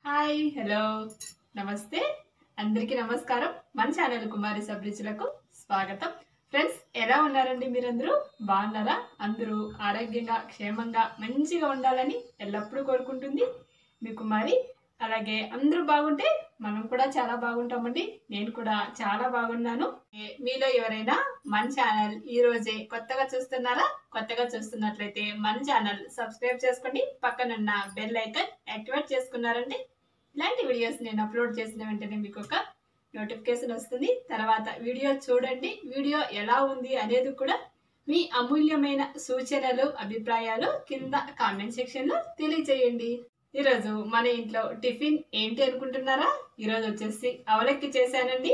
hi hello నమస్తే అందరికీ నమస్కారం మన ఛానల్ కుమారి సబ్రిచులకు స్వాగతం ఫ్రెండ్స్ ఎలా ఉన్నారండి మీరందరూ బాగున్నారా అందరూ ఆరోగ్యంగా క్షేమంగా మంచిగా ఉండాలని ఎల్లప్పుడూ కోరుకుంటుంది మీ కుమారి అలాగే అందరూ బాగుంటే మనం కూడా చాలా బాగుంటామండి నేను కూడా చాలా బాగున్నాను ఏ- మీలో ఎవరైనా మన ఛానల్ ఈ రోజే కొత్తగా చూస్తున్నారా కొత్తగా చూస్తున్నట్లయితే మన ఛానల్ సబ్స్క్రైబ్ చేసుకోండి పక్కనున్న బెల్ ఐకాన్ యాక్టివేట్ చేసుకున్నారంటే ఇలాంటి వీడియోస్ నేను అప్లోడ్ చేసిన వెంటనే మీకు ఒక నోటిఫికేషన్ వస్తుంది తర్వాత వీడియో చూడండి వీడియో ఎలా ఉంది అనేది కూడా మీ అమూల్యమైన సూచనలు అభిప్రాయాలు కింద కామెంట్ సెక్షన్లో తెలియజేయండి ఈరోజు మన ఇంట్లో టిఫిన్ ఏంటి అనుకుంటున్నారా ఈరోజు వచ్చేసి అవలెక్కి చేశానండి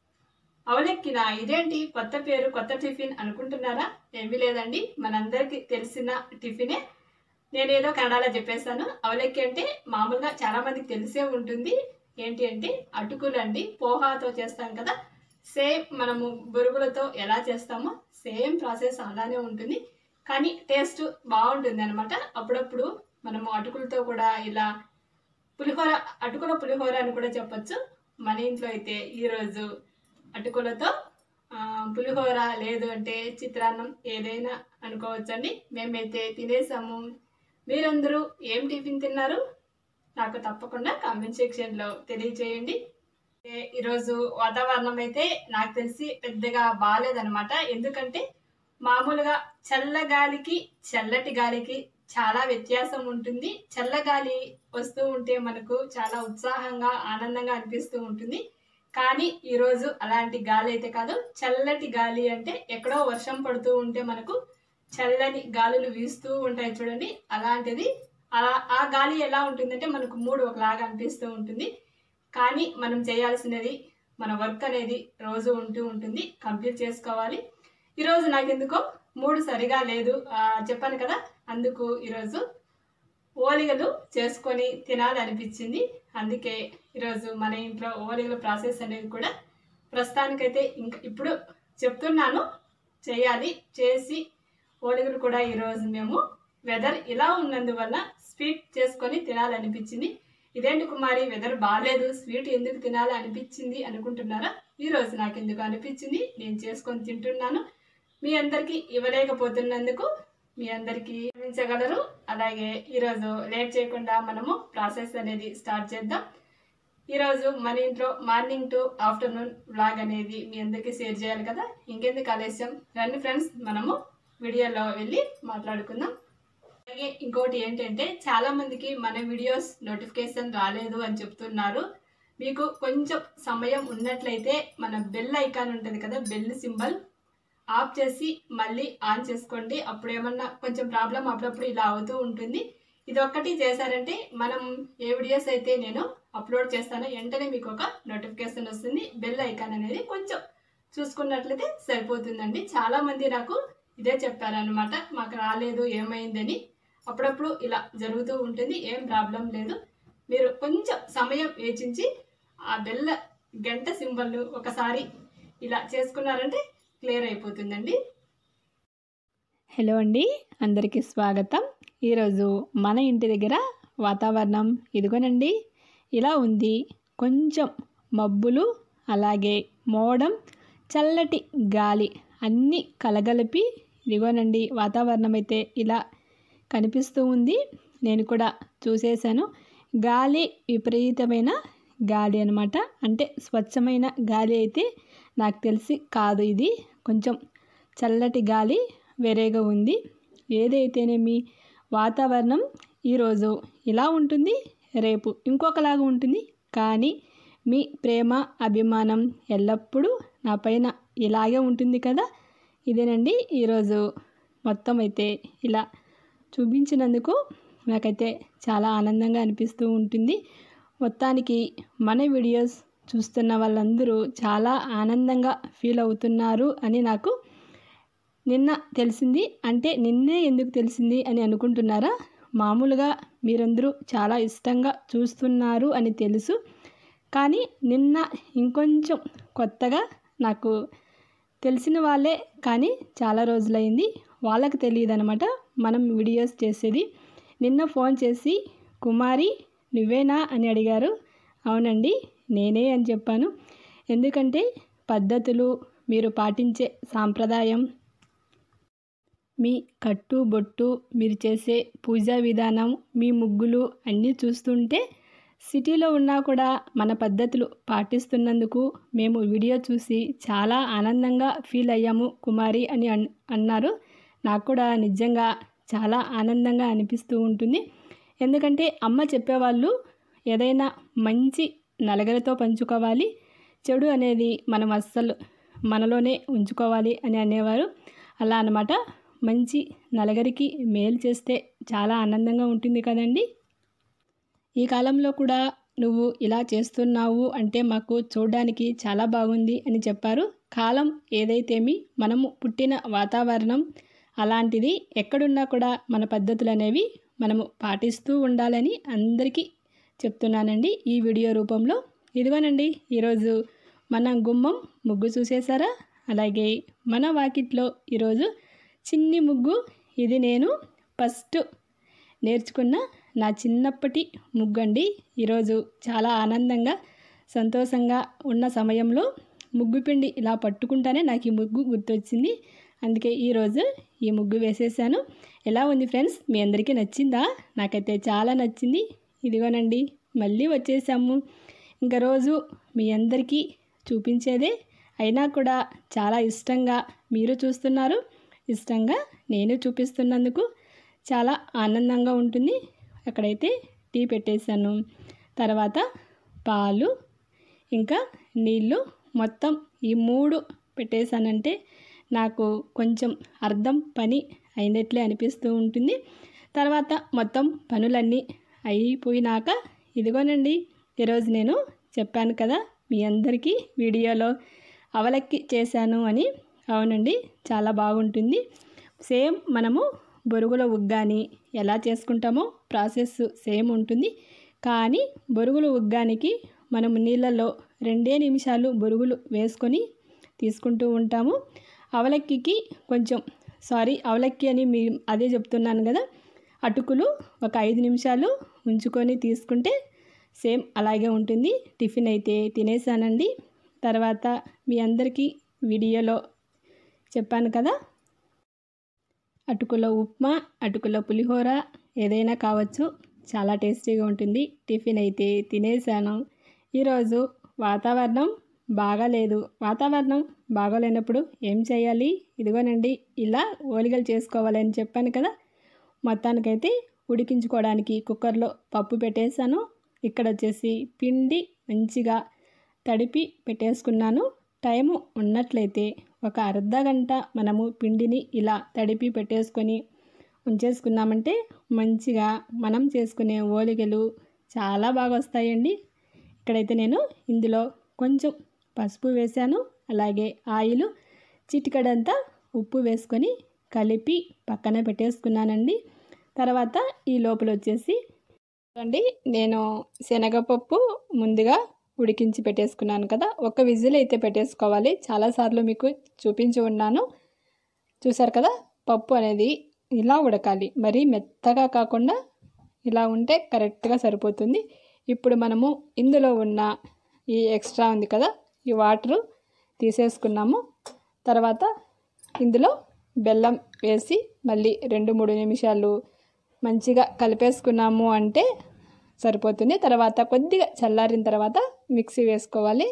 అవలెక్కిన ఇదేంటి కొత్త పేరు కొత్త టిఫిన్ అనుకుంటున్నారా ఏమీ లేదండి మనందరికీ తెలిసిన టిఫినే నేనేదో కన్నడలో చెప్పేశాను అవలెక్కి అంటే మామూలుగా చాలా మందికి తెలిసే ఉంటుంది ఏంటి అంటే అటుకులు అండి పోహాతో చేస్తాం కదా సేమ్ మనము బొరుగులతో ఎలా చేస్తామో సేమ్ ప్రాసెస్ అలానే ఉంటుంది కానీ టేస్ట్ బాగుంటుంది అనమాట అప్పుడప్పుడు మనము అటుకులతో కూడా ఇలా పులిహోర అటుకుల పులిహోర అని కూడా చెప్పొచ్చు మన ఇంట్లో అయితే ఈరోజు అటుకులతో ఆ, పులిహోర లేదు అంటే చిత్రాన్నం ఏదైనా అనుకోవచ్చండి మేమైతే తినేసాము మీరందరూ ఏం టిఫిన్ తిన్నారు నాకు తప్పకుండా కామెంట్ సెక్షన్లో తెలియచేయండి ఏ, ఈరోజు వాతావరణం అయితే నాకు తెలిసి పెద్దగా బాగాలేదనమాట ఎందుకంటే మామూలుగా చల్లగాలికి చల్లటి గాలికి చాలా వ్యత్యాసం ఉంటుంది చల్లగాలి వస్తూ ఉంటే మనకు చాలా ఉత్సాహంగా ఆనందంగా అనిపిస్తూ ఉంటుంది కానీ ఈరోజు అలాంటి గాలి అయితే కాదు చల్లటి గాలి అంటే ఎక్కడో వర్షం పడుతూ ఉంటే మనకు చల్లని గాలులు వీస్తూ ఉంటాయి చూడండి అలాంటిది అలా ఆ గాలి ఎలా ఉంటుందంటే మనకు మూడు ఒకలాగా అనిపిస్తూ ఉంటుంది కానీ మనం చేయాల్సినది మన వర్క్ అనేది రోజు ఉంటూ ఉంటుంది కంప్లీట్ చేసుకోవాలి ఈరోజు నాకు ఎందుకో మూడు సరిగా లేదు ఆ, చెప్పాను కదా అందుకు ఈరోజు ఓలిగలు చేసుకొని తినాలనిపించింది అందుకే ఈరోజు మన ఇంట్లో ఓలిగల ప్రాసెస్ అనేది కూడా ప్రస్తుతానికైతే ఇంకా ఇప్పుడు చెప్తున్నాను చేయాలి చేసి ఓలిగలు కూడా ఈరోజు మేము వెదర్ ఇలా ఉన్నందువల్ల స్వీట్ చేసుకొని తినాలనిపించింది ఇదేంటి కుమారి వెదర్ బాగాలేదు స్వీట్ ఎందుకు తినాలి అనిపించింది అనుకుంటున్నారా ఈరోజు నాకు ఎందుకు అనిపించింది నేను చేసుకొని తింటున్నాను మీ అందరికీ ఇవ్వలేకపోతున్నందుకు మీ అందరికీ క్షమించగలరు అలాగే ఈరోజు లేట్ చేయకుండా మనము ప్రాసెస్ అనేది స్టార్ట్ చేద్దాం ఈరోజు మన ఇంట్లో మార్నింగ్ టు ఆఫ్టర్నూన్ వ్లాగ్ అనేది మీ అందరికీ షేర్ చేయాలి కదా ఇంకెందుకు ఆలస్యం రండి ఫ్రెండ్స్ మనము వీడియోలో వెళ్ళి మాట్లాడుకుందాం అలాగే ఇంకోటి ఏంటంటే చాలా మందికి మన వీడియోస్ నోటిఫికేషన్ రాలేదు అని చెప్తున్నారు మీకు కొంచెం సమయం ఉన్నట్లయితే మన బెల్ ఐకాన్ ఉంటుంది కదా బెల్ సింబల్ ఆఫ్ చేసి మళ్ళీ ఆన్ చేసుకోండి అప్పుడు ఏమన్నా కొంచెం ప్రాబ్లం అప్పుడప్పుడు ఇలా అవుతూ ఉంటుంది ఇది ఒక్కటి చేశారంటే మనం ఏ వీడియోస్ అయితే నేను అప్లోడ్ చేస్తానో వెంటనే మీకు ఒక నోటిఫికేషన్ వస్తుంది బెల్ ఐకాన్ అనేది కొంచెం చూసుకున్నట్లయితే సరిపోతుందండి చాలా మంది నాకు ఇదే చెప్పారనమాట మాకు రాలేదు ఏమైందని అప్పుడప్పుడు ఇలా జరుగుతూ ఉంటుంది ఏం ప్రాబ్లం లేదు మీరు కొంచెం సమయం వేచించి ఆ బెల్ల గంట సింబల్ ఒకసారి ఇలా చేసుకున్నారంటే క్లియర్ అయిపోతుందండి హలో అండి అందరికీ స్వాగతం ఈరోజు మన ఇంటి దగ్గర వాతావరణం ఇదిగోనండి ఇలా ఉంది కొంచెం మబ్బులు అలాగే మోడం చల్లటి గాలి అన్నీ కలగలిపి ఇదిగోనండి వాతావరణం అయితే ఇలా కనిపిస్తూ ఉంది నేను కూడా చూసేశాను గాలి విపరీతమైన గాలి అనమాట అంటే స్వచ్ఛమైన గాలి అయితే నాకు తెలిసి కాదు ఇది కొంచెం చల్లటి గాలి వేరేగా ఉంది ఏదైతేనేమి వాతావరణం ఈరోజు ఇలా ఉంటుంది రేపు ఇంకొకలాగా ఉంటుంది కానీ మీ ప్రేమ అభిమానం ఎల్లప్పుడూ నా పైన ఇలాగే ఉంటుంది కదా ఇదేనండి ఈరోజు మొత్తం అయితే ఇలా చూపించినందుకు నాకైతే చాలా ఆనందంగా అనిపిస్తూ ఉంటుంది మొత్తానికి మన వీడియోస్ చూస్తున్న వాళ్ళందరూ చాలా ఆనందంగా ఫీల్ అవుతున్నారు అని నాకు నిన్న తెలిసింది అంటే నిన్నే ఎందుకు తెలిసింది అని అనుకుంటున్నారా మామూలుగా మీరందరూ చాలా ఇష్టంగా చూస్తున్నారు అని తెలుసు కానీ నిన్న ఇంకొంచెం కొత్తగా నాకు తెలిసిన వాళ్ళే కానీ చాలా రోజులైంది వాళ్ళకి తెలియదు అనమాట మనం వీడియోస్ చేసేది నిన్న ఫోన్ చేసి కుమారి నువ్వేనా అని అడిగారు అవునండి నేనే అని చెప్పాను ఎందుకంటే పద్ధతులు మీరు పాటించే సాంప్రదాయం మీ కట్టు బొట్టు మీరు చేసే పూజా విధానం మీ ముగ్గులు అన్నీ చూస్తుంటే సిటీలో ఉన్నా కూడా మన పద్ధతులు పాటిస్తున్నందుకు మేము వీడియో చూసి చాలా ఆనందంగా ఫీల్ అయ్యాము కుమారి అని అన్ అన్నారు నాకు కూడా నిజంగా చాలా ఆనందంగా అనిపిస్తూ ఉంటుంది ఎందుకంటే అమ్మ చెప్పేవాళ్ళు ఏదైనా మంచి నలగరితో పంచుకోవాలి చెడు అనేది మనం అస్సలు మనలోనే ఉంచుకోవాలి అని అనేవారు అలా అన్నమాట మంచి నలగరికి మేలు చేస్తే చాలా ఆనందంగా ఉంటుంది కదండి ఈ కాలంలో కూడా నువ్వు ఇలా చేస్తున్నావు అంటే మాకు చూడడానికి చాలా బాగుంది అని చెప్పారు కాలం ఏదైతేమి మనము పుట్టిన వాతావరణం అలాంటిది ఎక్కడున్నా కూడా మన పద్ధతులు అనేవి మనము పాటిస్తూ ఉండాలని అందరికీ చెప్తున్నానండి ఈ వీడియో రూపంలో ఇదిగోనండి ఈరోజు మన గుమ్మం ముగ్గు చూసేసారా అలాగే మన వాకిట్లో ఈరోజు చిన్ని ముగ్గు ఇది నేను ఫస్ట్ నేర్చుకున్న నా చిన్నప్పటి ముగ్గు అండి ఈరోజు చాలా ఆనందంగా సంతోషంగా ఉన్న సమయంలో ముగ్గు పిండి ఇలా పట్టుకుంటానే నాకు ఈ ముగ్గు గుర్తొచ్చింది అందుకే ఈరోజు ఈ ముగ్గు వేసేసాను ఎలా ఉంది ఫ్రెండ్స్ మీ అందరికీ నచ్చిందా నాకైతే చాలా నచ్చింది ఇదిగోనండి మళ్ళీ వచ్చేసాము ఇంకా రోజు మీ అందరికీ చూపించేదే అయినా కూడా చాలా ఇష్టంగా మీరు చూస్తున్నారు ఇష్టంగా నేను చూపిస్తున్నందుకు చాలా ఆనందంగా ఉంటుంది అక్కడైతే టీ పెట్టేశాను తర్వాత పాలు ఇంకా నీళ్ళు మొత్తం ఈ మూడు పెట్టేశానంటే నాకు కొంచెం అర్థం పని అయినట్లే అనిపిస్తూ ఉంటుంది తర్వాత మొత్తం పనులన్నీ అయిపోయినాక ఇదిగోనండి ఈరోజు నేను చెప్పాను కదా మీ అందరికీ వీడియోలో అవలక్కి చేశాను అని అవునండి చాలా బాగుంటుంది సేమ్ మనము బొరుగుల ఉగ్గాని ఎలా చేసుకుంటామో ప్రాసెస్ సేమ్ ఉంటుంది కానీ బొరుగుల ఉగ్గానికి మనము నీళ్ళల్లో రెండే నిమిషాలు బొరుగులు వేసుకొని తీసుకుంటూ ఉంటాము అవలక్కికి కొంచెం సారీ అవలక్కి అని మీ అదే చెప్తున్నాను కదా అటుకులు ఒక ఐదు నిమిషాలు ఉంచుకొని తీసుకుంటే సేమ్ అలాగే ఉంటుంది టిఫిన్ అయితే తినేసానండి తర్వాత మీ అందరికీ వీడియోలో చెప్పాను కదా అటుకుల ఉప్మా అటుకుల పులిహోర ఏదైనా కావచ్చు చాలా టేస్టీగా ఉంటుంది టిఫిన్ అయితే తినేసాను ఈరోజు వాతావరణం బాగాలేదు వాతావరణం బాగోలేనప్పుడు ఏం చేయాలి ఇదిగోనండి ఇలా ఓలిగలు చేసుకోవాలని చెప్పాను కదా మొత్తానికైతే ఉడికించుకోవడానికి కుక్కర్లో పప్పు పెట్టేశాను ఇక్కడ వచ్చేసి పిండి మంచిగా తడిపి పెట్టేసుకున్నాను టైము ఉన్నట్లయితే ఒక అర్ధ గంట మనము పిండిని ఇలా తడిపి పెట్టేసుకొని ఉంచేసుకున్నామంటే మంచిగా మనం చేసుకునే ఓలిగలు చాలా బాగా వస్తాయండి ఇక్కడైతే నేను ఇందులో కొంచెం పసుపు వేశాను అలాగే ఆయిల్ చిటికడంతా ఉప్పు వేసుకొని కలిపి పక్కన పెట్టేసుకున్నానండి తర్వాత ఈ లోపల వచ్చేసి అండి నేను శనగపప్పు ముందుగా ఉడికించి పెట్టేసుకున్నాను కదా ఒక విజిల్ అయితే పెట్టేసుకోవాలి చాలాసార్లు మీకు చూపించి ఉన్నాను చూసారు కదా పప్పు అనేది ఇలా ఉడకాలి మరీ మెత్తగా కాకుండా ఇలా ఉంటే కరెక్ట్గా సరిపోతుంది ఇప్పుడు మనము ఇందులో ఉన్న ఈ ఎక్స్ట్రా ఉంది కదా ఈ వాటరు తీసేసుకున్నాము తర్వాత ఇందులో బెల్లం వేసి మళ్ళీ రెండు మూడు నిమిషాలు మంచిగా కలిపేసుకున్నాము అంటే సరిపోతుంది తర్వాత కొద్దిగా చల్లారిన తర్వాత మిక్సీ వేసుకోవాలి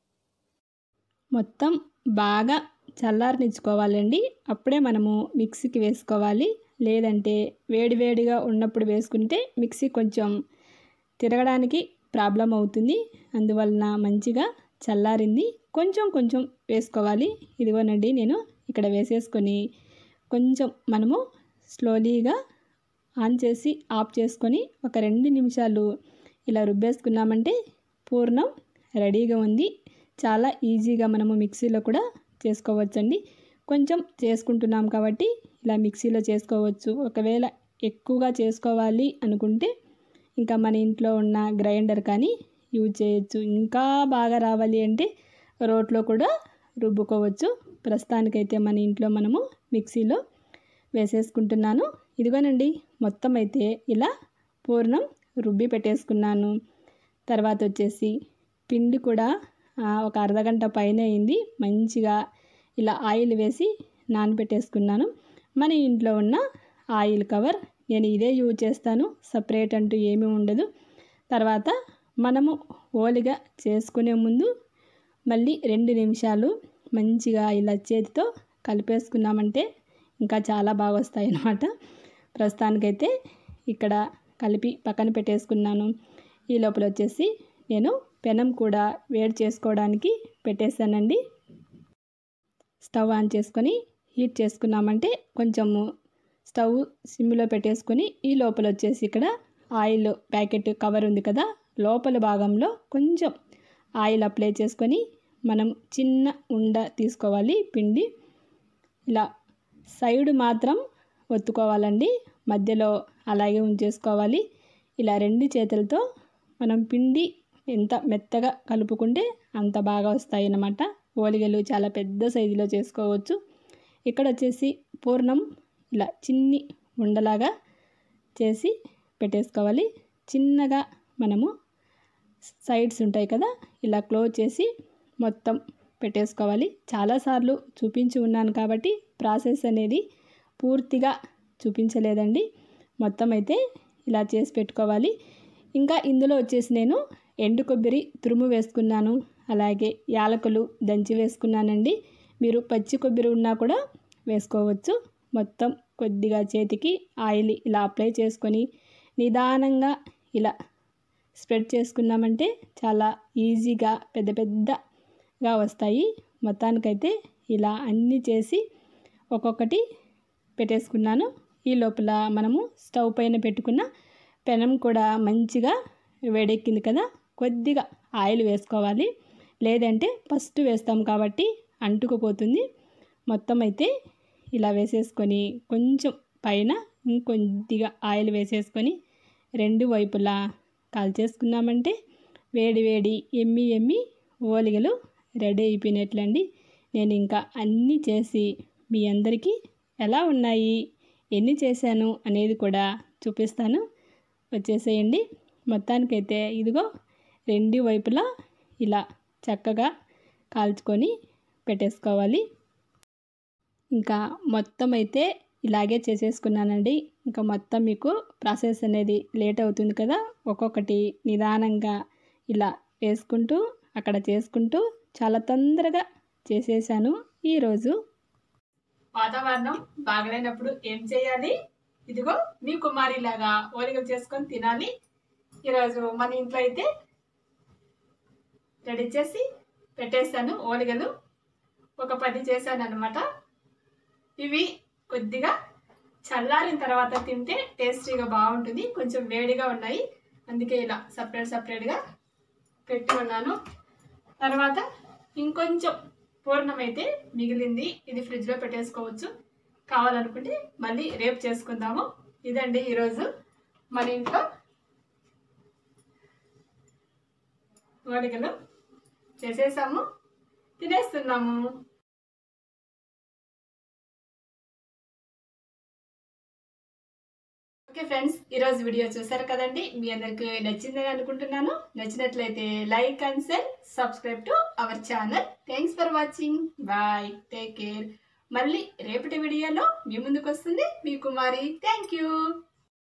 మొత్తం బాగా చల్లారనిచ్చుకోవాలండి అప్పుడే మనము మిక్సీకి వేసుకోవాలి లేదంటే వేడివేడిగా ఉన్నప్పుడు వేసుకుంటే మిక్సీ కొంచెం తిరగడానికి ప్రాబ్లం అవుతుంది అందువలన మంచిగా చల్లారింది కొంచెం కొంచెం వేసుకోవాలి ఇదిగోనండి నేను ఇక్కడ వేసేసుకొని కొంచెం మనము స్లోలీగా ఆన్ చేసి ఆఫ్ చేసుకొని ఒక రెండు నిమిషాలు ఇలా రుబ్బేసుకున్నామంటే పూర్ణం రెడీగా ఉంది చాలా ఈజీగా మనము మిక్సీలో కూడా చేసుకోవచ్చండి కొంచెం చేసుకుంటున్నాం కాబట్టి ఇలా మిక్సీలో చేసుకోవచ్చు ఒకవేళ ఎక్కువగా చేసుకోవాలి అనుకుంటే ఇంకా మన ఇంట్లో ఉన్న గ్రైండర్ కానీ యూజ్ చేయొచ్చు ఇంకా బాగా రావాలి అంటే రోట్లో కూడా రుబ్బుకోవచ్చు ప్రస్తుతానికైతే మన ఇంట్లో మనము మిక్సీలో వేసేసుకుంటున్నాను ఇదిగోనండి మొత్తం అయితే ఇలా పూర్ణం రుబ్బి పెట్టేసుకున్నాను తర్వాత వచ్చేసి పిండి కూడా ఆ, ఒక అర్ధగంట పైన అయింది మంచిగా ఇలా ఆయిల్ వేసి నానబెట్టేసుకున్నాను మన ఇంట్లో ఉన్న ఆయిల్ కవర్ నేను ఇదే యూజ్ చేస్తాను సపరేట్ అంటూ ఏమీ ఉండదు తర్వాత మనము ఓలిగా చేసుకునే ముందు మళ్ళీ రెండు నిమిషాలు మంచిగా ఇలా చేతితో కలిపేసుకున్నామంటే ఇంకా చాలా బాగా వస్తాయి అన్నమాట ప్రస్తుతానికైతే ఇక్కడ కలిపి పక్కన పెట్టేసుకున్నాను ఈ లోపల వచ్చేసి నేను పెనం కూడా వేడి చేసుకోవడానికి పెట్టేశానండి స్టవ్ ఆన్ చేసుకొని హీట్ చేసుకున్నామంటే కొంచెము స్టవ్ సిమ్లో పెట్టేసుకొని ఈ లోపల వచ్చేసి ఇక్కడ ఆయిల్ ప్యాకెట్ కవర్ ఉంది కదా లోపల భాగంలో కొంచెం ఆయిల్ అప్లై చేసుకొని మనం చిన్న ఉండ తీసుకోవాలి పిండి ఇలా సైడ్ మాత్రం ఒత్తుకోవాలండి మధ్యలో అలాగే ఉంచేసుకోవాలి ఇలా రెండు చేతులతో మనం పిండి ఎంత మెత్తగా కలుపుకుంటే అంత బాగా వస్తాయి అన్నమాట ఓలిగలు చాలా పెద్ద సైజులో చేసుకోవచ్చు ఇక్కడ వచ్చేసి పూర్ణం ఇలా చిన్ని ఉండలాగా చేసి పెట్టేసుకోవాలి చిన్నగా మనము సైడ్స్ ఉంటాయి కదా ఇలా క్లోజ్ చేసి మొత్తం పెట్టేసుకోవాలి చాలాసార్లు చూపించి ఉన్నాను కాబట్టి ప్రాసెస్ అనేది పూర్తిగా చూపించలేదండి మొత్తం అయితే ఇలా చేసి పెట్టుకోవాలి ఇంకా ఇందులో వచ్చేసి నేను ఎండు కొబ్బరి తురుము వేసుకున్నాను అలాగే యాలకులు దంచి వేసుకున్నానండి మీరు పచ్చి కొబ్బరి ఉన్నా కూడా వేసుకోవచ్చు మొత్తం కొద్దిగా చేతికి ఆయిల్ ఇలా అప్లై చేసుకొని నిదానంగా ఇలా స్ప్రెడ్ చేసుకున్నామంటే చాలా ఈజీగా పెద్ద పెద్దగా వస్తాయి మొత్తానికైతే ఇలా అన్నీ చేసి ఒక్కొక్కటి పెట్టేసుకున్నాను ఈ లోపల మనము స్టవ్ పైన పెట్టుకున్న పెనం కూడా మంచిగా వేడెక్కింది కదా కొద్దిగా ఆయిల్ వేసుకోవాలి లేదంటే ఫస్ట్ వేస్తాం కాబట్టి అంటుకుపోతుంది మొత్తం అయితే ఇలా వేసేసుకొని కొంచెం పైన ఇంకొద్దిగా ఆయిల్ వేసేసుకొని రెండు వైపులా కాల్చేసుకున్నామంటే వేడి వేడి ఎమ్మి ఎమ్మి ఓలిగలు రెడీ అయిపోయినట్లండి నేను ఇంకా అన్నీ చేసి మీ అందరికీ ఎలా ఉన్నాయి ఎన్ని చేశాను అనేది కూడా చూపిస్తాను వచ్చేసేయండి మొత్తానికైతే ఇదిగో రెండు వైపులా ఇలా చక్కగా కాల్చుకొని పెట్టేసుకోవాలి ఇంకా మొత్తం అయితే ఇలాగే చేసేసుకున్నానండి ఇంకా మొత్తం మీకు ప్రాసెస్ అనేది లేట్ అవుతుంది కదా ఒక్కొక్కటి నిదానంగా ఇలా వేసుకుంటూ అక్కడ చేసుకుంటూ చాలా తొందరగా చేసేసాను ఈరోజు వాతావరణం బాగలేనప్పుడు ఏం చేయాలి ఇదిగో మీ కుమారిలాగా ఓలిగలు చేసుకొని తినాలి ఈరోజు మన ఇంట్లో అయితే రెడీ చేసి పెట్టేశాను ఓలిగలు ఒక పది చేశాను అనమాట ఇవి కొద్దిగా చల్లారిన తర్వాత తింటే టేస్టీగా బాగుంటుంది కొంచెం వేడిగా ఉన్నాయి అందుకే ఇలా సపరేట్ సపరేట్గా పెట్టి ఉన్నాను తర్వాత ఇంకొంచెం పూర్ణం అయితే మిగిలింది ఇది ఫ్రిడ్జ్లో పెట్టేసుకోవచ్చు కావాలనుకుంటే మళ్ళీ రేపు చేసుకుందాము ఇదండి ఈరోజు మన ఇంట్లో ఓడికలు చేసేసాము తినేస్తున్నాము ఓకే ఫ్రెండ్స్ ఈరోజు వీడియో చూసారు కదండి మీ అందరికి నచ్చిందని అనుకుంటున్నాను నచ్చినట్లయితే like and share subscribe to our channel thanks for watching bye take care మళ్ళీ రేపటి వీడియోలో మీ ముందుకు వస్తుంది మీ కుమారి థ్యాంక్ యూ